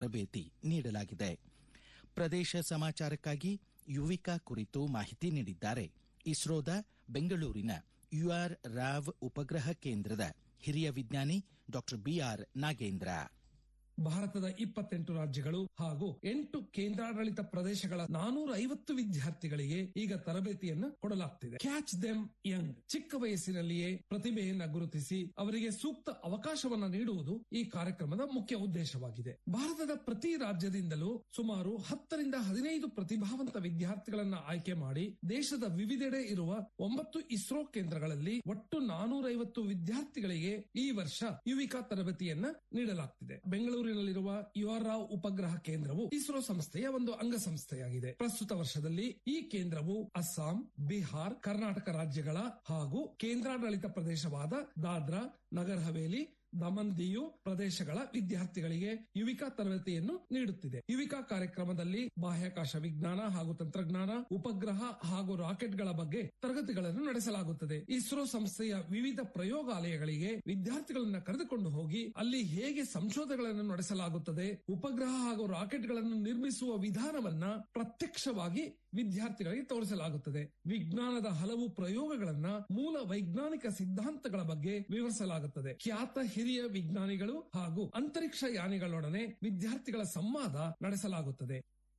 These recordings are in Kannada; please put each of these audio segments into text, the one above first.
ತರಬೇತಿ ನೀಡಲಾಗಿದೆ ಪ್ರದೇಶ ಸಮಾಚಾರಕ್ಕಾಗಿ ಯುವಿಕಾ ಕುರಿತು ಮಾಹಿತಿ ನೀಡಿದ್ದಾರೆ ಇಸ್ರೋದ ಬೆಂಗಳೂರಿನ ಯುಆರ್ ರಾವ್ ಉಪಗ್ರಹ ಕೇಂದ್ರದ ಹಿರಿಯ ವಿಜ್ಞಾನಿ ಡಾ ಬಿಆರ್ ನಾಗೇಂದ್ರ ಭಾರತದ ಇಪ್ಪತ್ತೆಂಟು ರಾಜ್ಯಗಳು ಹಾಗೂ ಎಂಟು ಕೇಂದ್ರಾಡಳಿತ ಪ್ರದೇಶಗಳ ನಾನೂರ ಐವತ್ತು ವಿದ್ಯಾರ್ಥಿಗಳಿಗೆ ಈಗ ತರಬೇತಿಯನ್ನು ಕೊಡಲಾಗ್ತಿದೆ ಕ್ಯಾಚ್ ದೆಮ್ ಯಂಗ್ ಚಿಕ್ಕ ವಯಸ್ಸಿನಲ್ಲಿಯೇ ಪ್ರತಿಭೆಯನ್ನ ಗುರುತಿಸಿ ಅವರಿಗೆ ಸೂಕ್ತ ಅವಕಾಶವನ್ನ ನೀಡುವುದು ಈ ಕಾರ್ಯಕ್ರಮದ ಮುಖ್ಯ ಉದ್ದೇಶವಾಗಿದೆ ಭಾರತದ ಪ್ರತಿ ರಾಜ್ಯದಿಂದಲೂ ಸುಮಾರು ಹತ್ತರಿಂದ ಹದಿನೈದು ಪ್ರತಿಭಾವಂತ ವಿದ್ಯಾರ್ಥಿಗಳನ್ನ ಆಯ್ಕೆ ಮಾಡಿ ದೇಶದ ವಿವಿಧೆಡೆ ಇರುವ ಒಂಬತ್ತು ಇಸ್ರೋ ಕೇಂದ್ರಗಳಲ್ಲಿ ಒಟ್ಟು ನಾನೂರೈವತ್ತು ವಿದ್ಯಾರ್ಥಿಗಳಿಗೆ ಈ ವರ್ಷ ಯುವಿಕಾ ತರಬೇತಿಯನ್ನ ನೀಡಲಾಗ್ತಿದೆ ಬೆಂಗಳೂರಿನಲ್ಲಿರುವ ಯುಆರ್ ರಾವ್ ಉಪಗ್ರಹ ಕೇಂದ್ರವು ಇಸ್ರೋ ಸಂಸ್ಥೆಯ ಒಂದು ಅಂಗಸಂಸ್ಥೆಯಾಗಿದೆ ಪ್ರಸ್ತುತ ವರ್ಷದಲ್ಲಿ ಈ ಕೇಂದ್ರವು ಅಸ್ಸಾಂ ಬಿಹಾರ್ ಕರ್ನಾಟಕ ರಾಜ್ಯಗಳ ಹಾಗೂ ಕೇಂದ್ರಾಡಳಿತ ಪ್ರದೇಶವಾದ ದಾದ್ರಾ ನಗರ್ ಹವೇಲಿ ದಮನ್ ದಿಯು ಪ್ರದೇಶಗಳ ವಿದ್ಯಾರ್ಥಿಗಳಿಗೆ ಯುವಿಕಾ ತರಬೇತಿಯನ್ನು ನೀಡುತ್ತಿದೆ ಯುವಿಕಾ ಕಾರ್ಯಕ್ರಮದಲ್ಲಿ ಬಾಹ್ಯಾಕಾಶ ವಿಜ್ಞಾನ ಹಾಗೂ ತಂತ್ರಜ್ಞಾನ ಉಪಗ್ರಹ ಹಾಗೂ ರಾಕೆಟ್ಗಳ ಬಗ್ಗೆ ತರಗತಿಗಳನ್ನು ನಡೆಸಲಾಗುತ್ತದೆ ಇಸ್ರೋ ಸಂಸ್ಥೆಯ ವಿವಿಧ ಪ್ರಯೋಗಾಲಯಗಳಿಗೆ ವಿದ್ಯಾರ್ಥಿಗಳನ್ನ ಕರೆದುಕೊಂಡು ಹೋಗಿ ಅಲ್ಲಿ ಹೇಗೆ ಸಂಶೋಧನೆಗಳನ್ನು ನಡೆಸಲಾಗುತ್ತದೆ ಉಪಗ್ರಹ ಹಾಗೂ ರಾಕೆಟ್ಗಳನ್ನು ನಿರ್ಮಿಸುವ ವಿಧಾನವನ್ನ ಪ್ರತ್ಯಕ್ಷವಾಗಿ ವಿದ್ಯಾರ್ಥಿಗಳಿಗೆ ತೋರಿಸಲಾಗುತ್ತದೆ ವಿಜ್ಞಾನದ ಹಲವು ಪ್ರಯೋಗಗಳನ್ನ ಮೂಲ ವೈಜ್ಞಾನಿಕ ಸಿದ್ಧಾಂತಗಳ ಬಗ್ಗೆ ವಿವರಿಸಲಾಗುತ್ತದೆ ಖ್ಯಾತ ಹಿರಿಯ ವಿಜ್ಞಾನಿಗಳು ಹಾಗೂ ಅಂತರಿಕ್ಷ ಯಾನಿಗಳೊಡನೆ ವಿದ್ಯಾರ್ಥಿಗಳ ಸಂವಾದ ನಡೆಸಲಾಗುತ್ತದೆ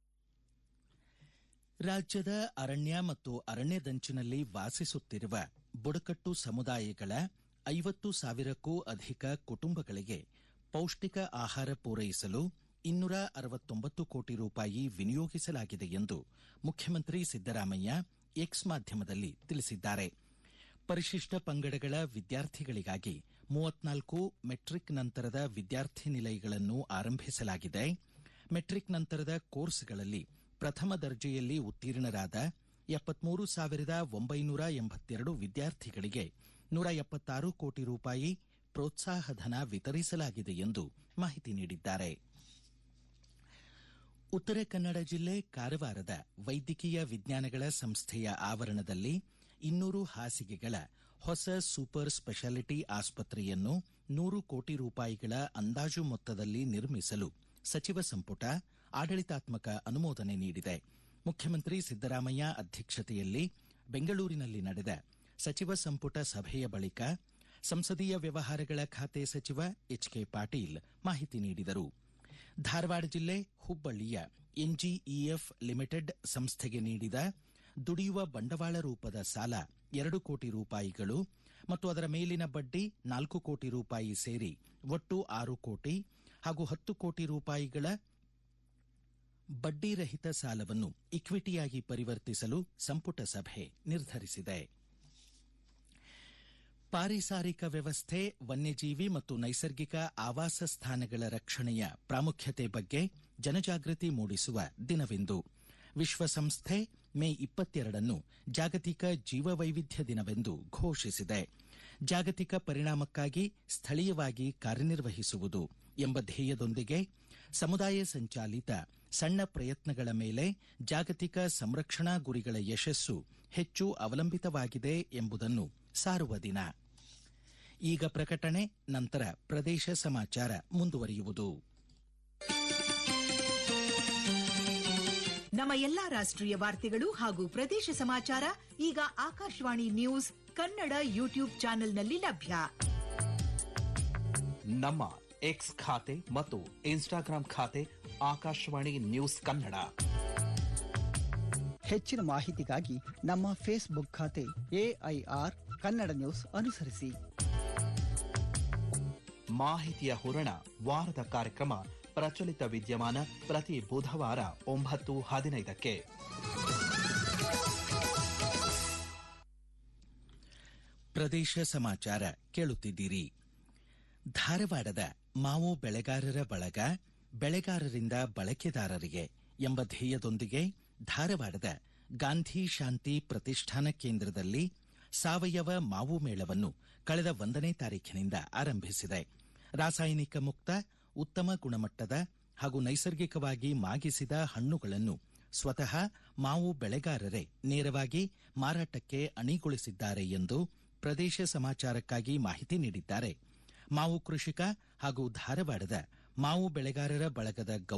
ರಾಜ್ಯದ ಅರಣ್ಯ ಮತ್ತು ಅರಣ್ಯದಂಚಿನಲ್ಲಿ ವಾಸಿಸುತ್ತಿರುವ ಬುಡಕಟ್ಟು ಸಮುದಾಯಗಳ ಐವತ್ತು ಸಾವಿರಕ್ಕೂ ಅಧಿಕ ಕುಟುಂಬಗಳಿಗೆ ಪೌಷ್ಟಿಕ ಆಹಾರ ಪೂರೈಸಲು ಇನ್ನೂರ ಅರವತ್ತೊಂಬತ್ತು ಕೋಟಿ ರೂಪಾಯಿ ವಿನಿಯೋಗಿಸಲಾಗಿದೆ ಎಂದು ಮುಖ್ಯಮಂತ್ರಿ ಸಿದ್ದರಾಮಯ್ಯ ಎಕ್ಸ್ ಮಾಧ್ಯಮದಲ್ಲಿ ತಿಳಿಸಿದ್ದಾರೆ ಪರಿಶಿಷ್ಟ ಪಂಗಡಗಳ ವಿದ್ಯಾರ್ಥಿಗಳಿಗಾಗಿ ಮೂವತ್ನಾಲ್ಕು ಮೆಟ್ರಿಕ್ ನಂತರದ ವಿದ್ಯಾರ್ಥಿ ನಿಲಯಗಳನ್ನು ಆರಂಭಿಸಲಾಗಿದೆ ಮೆಟ್ರಿಕ್ ನಂತರದ ಕೋರ್ಸ್ಗಳಲ್ಲಿ ಪ್ರಥಮ ದರ್ಜೆಯಲ್ಲಿ ಉತ್ತೀರ್ಣರಾದ ಎಪ್ಪತ್ಮೂರು ಸಾವಿರದ ಒಂಬೈನೂರ ಎಂಬತ್ತೆರಡು ವಿದ್ಯಾರ್ಥಿಗಳಿಗೆ ನೂರ ಎಪ್ಪತ್ತಾರು ಕೋಟಿ ರೂಪಾಯಿ ಪ್ರೋತ್ಸಾಹಧನ ವಿತರಿಸಲಾಗಿದೆ ಎಂದು ಮಾಹಿತಿ ನೀಡಿದ್ದಾರೆ ಉತ್ತರ ಕನ್ನಡ ಜಿಲ್ಲೆ ಕಾರವಾರದ ವೈದ್ಯಕೀಯ ವಿಜ್ಞಾನಗಳ ಸಂಸ್ಥೆಯ ಆವರಣದಲ್ಲಿ ಇನ್ನೂರು ಹಾಸಿಗೆಗಳ ಹೊಸ ಸೂಪರ್ ಸ್ಪೆಷಾಲಿಟಿ ಆಸ್ಪತ್ರೆಯನ್ನು ನೂರು ಕೋಟಿ ರೂಪಾಯಿಗಳ ಅಂದಾಜು ಮೊತ್ತದಲ್ಲಿ ನಿರ್ಮಿಸಲು ಸಚಿವ ಸಂಪುಟ ಆಡಳಿತಾತ್ಮಕ ಅನುಮೋದನೆ ನೀಡಿದೆ ಮುಖ್ಯಮಂತ್ರಿ ಸಿದ್ದರಾಮಯ್ಯ ಅಧ್ಯಕ್ಷತೆಯಲ್ಲಿ ಬೆಂಗಳೂರಿನಲ್ಲಿ ನಡೆದ ಸಚಿವ ಸಂಪುಟ ಸಭೆಯ ಬಳಿಕ ಸಂಸದೀಯ ವ್ಯವಹಾರಗಳ ಖಾತೆ ಸಚಿವ ಎಚ್ಕೆ ಪಾಟೀಲ್ ಮಾಹಿತಿ ನೀಡಿದರು ಧಾರವಾಡ ಜಿಲ್ಲೆ ಹುಬ್ಬಳ್ಳಿಯ ಎನ್ಜಿಇಎಫ್ ಲಿಮಿಟೆಡ್ ಸಂಸ್ಥೆಗೆ ನೀಡಿದ ದುಡಿಯುವ ಬಂಡವಾಳ ರೂಪದ ಸಾಲ ಎರಡು ಕೋಟಿ ರೂಪಾಯಿಗಳು ಮತ್ತು ಅದರ ಮೇಲಿನ ಬಡ್ಡಿ ನಾಲ್ಕು ಕೋಟಿ ರೂಪಾಯಿ ಸೇರಿ ಒಟ್ಟು ಆರು ಕೋಟಿ ಹಾಗೂ ಹತ್ತು ಕೋಟಿ ರೂಪಾಯಿಗಳ ಬಡ್ಡಿರಹಿತ ಸಾಲವನ್ನು ಇಕ್ವಿಟಿಯಾಗಿ ಪರಿವರ್ತಿಸಲು ಸಂಪುಟ ಸಭೆ ನಿರ್ಧರಿಸಿದೆ ಪಾರಿಸಾರಿಕ ವ್ಯವಸ್ಥೆ ವನ್ಯಜೀವಿ ಮತ್ತು ನೈಸರ್ಗಿಕ ಆವಾಸ ಸ್ಥಾನಗಳ ರಕ್ಷಣೆಯ ಪ್ರಾಮುಖ್ಯತೆ ಬಗ್ಗೆ ಜನಜಾಗೃತಿ ಮೂಡಿಸುವ ದಿನವಿಂದು ವಿಶ್ವಸಂಸ್ಥೆ ಮೇ ಇಪ್ಪತ್ತೆರಡನ್ನು ಜಾಗತಿಕ ಜೀವವೈವಿಧ್ಯ ದಿನವೆಂದು ಘೋಷಿಸಿದೆ ಜಾಗತಿಕ ಪರಿಣಾಮಕ್ಕಾಗಿ ಸ್ಥಳೀಯವಾಗಿ ಕಾರ್ಯನಿರ್ವಹಿಸುವುದು ಎಂಬ ಧ್ಯೇಯದೊಂದಿಗೆ ಸಮುದಾಯ ಸಂಚಾಲಿತ ಸಣ್ಣ ಪ್ರಯತ್ನಗಳ ಮೇಲೆ ಜಾಗತಿಕ ಸಂರಕ್ಷಣಾ ಗುರಿಗಳ ಯಶಸ್ಸು ಹೆಚ್ಚು ಅವಲಂಬಿತವಾಗಿದೆ ಎಂಬುದನ್ನು ಸಾರುವ ದಿನ ಈಗ ಪ್ರಕಟಣೆ ನಂತರ ಪ್ರದೇಶ ಸಮಾಚಾರ ಮುಂದುವರಿಯುವುದು ನಮ್ಮ ಎಲ್ಲಾ ರಾಷ್ಟ್ರೀಯ ವಾರ್ತೆಗಳು ಹಾಗೂ ಪ್ರದೇಶ ಸಮಾಚಾರ ಈಗ ಆಕಾಶವಾಣಿ ನ್ಯೂಸ್ ಕನ್ನಡ ಯೂಟ್ಯೂಬ್ ಚಾನೆಲ್ನಲ್ಲಿ ಲಭ್ಯ ನಮ್ಮ ಎಕ್ಸ್ ಖಾತೆ ಮತ್ತು ಇನ್ಸ್ಟಾಗ್ರಾಂ ಖಾತೆ ಆಕಾಶವಾಣಿ ನ್ಯೂಸ್ ಕನ್ನಡ ಹೆಚ್ಚಿನ ಮಾಹಿತಿಗಾಗಿ ನಮ್ಮ ಫೇಸ್ಬುಕ್ ಖಾತೆ ಎಐಆರ್ ಕನ್ನಡ ನ್ಯೂಸ್ ಅನುಸರಿಸಿ ಮಾಹಿತಿಯ ಹೂರಣ ವಾರದ ಕಾರ್ಯಕ್ರಮ ಪ್ರಚಲಿತ ವಿದ್ಯಮಾನ ಪ್ರತಿ ಬುಧವಾರ ಒಂಬತ್ತು ಹದಿನೈದಕ್ಕೆ ಪ್ರದೇಶ ಸಮಾಚಾರ ಕೇಳುತ್ತಿದ್ದೀರಿ ಧಾರವಾಡದ ಮಾವು ಬೆಳೆಗಾರರ ಬಳಗ ಬೆಳೆಗಾರರಿಂದ ಬಳಕೆದಾರರಿಗೆ ಎಂಬ ಧ್ಯೇಯದೊಂದಿಗೆ ಧಾರವಾಡದ ಗಾಂಧಿ ಶಾಂತಿ ಪ್ರತಿಷ್ಠಾನ ಕೇಂದ್ರದಲ್ಲಿ ಸಾವಯವ ಮಾವು ಮೇಳವನ್ನು ಕಳೆದ ಒಂದನೇ ತಾರೀಖಿನಿಂದ ಆರಂಭಿಸಿದೆ ರಾಸಾಯನಿಕ ಮುಕ್ತ ಉತ್ತಮ ಗುಣಮಟ್ಟದ ಹಾಗೂ ನೈಸರ್ಗಿಕವಾಗಿ ಮಾಗಿಸಿದ ಹಣ್ಣುಗಳನ್ನು ಸ್ವತಃ ಮಾವು ಬೆಳೆಗಾರರೇ ನೇರವಾಗಿ ಮಾರಾಟಕ್ಕೆ ಅಣಿಗೊಳಿಸಿದ್ದಾರೆ ಎಂದು ಪ್ರದೇಶ ಸಮಾಚಾರಕ್ಕಾಗಿ ಮಾಹಿತಿ ನೀಡಿದ್ದಾರೆ ಮಾವು ಕೃಷಿಕ ಹಾಗೂ ಧಾರವಾಡದ ಮಾವು ಬೆಳೆಗಾರರ ಬಳಗದ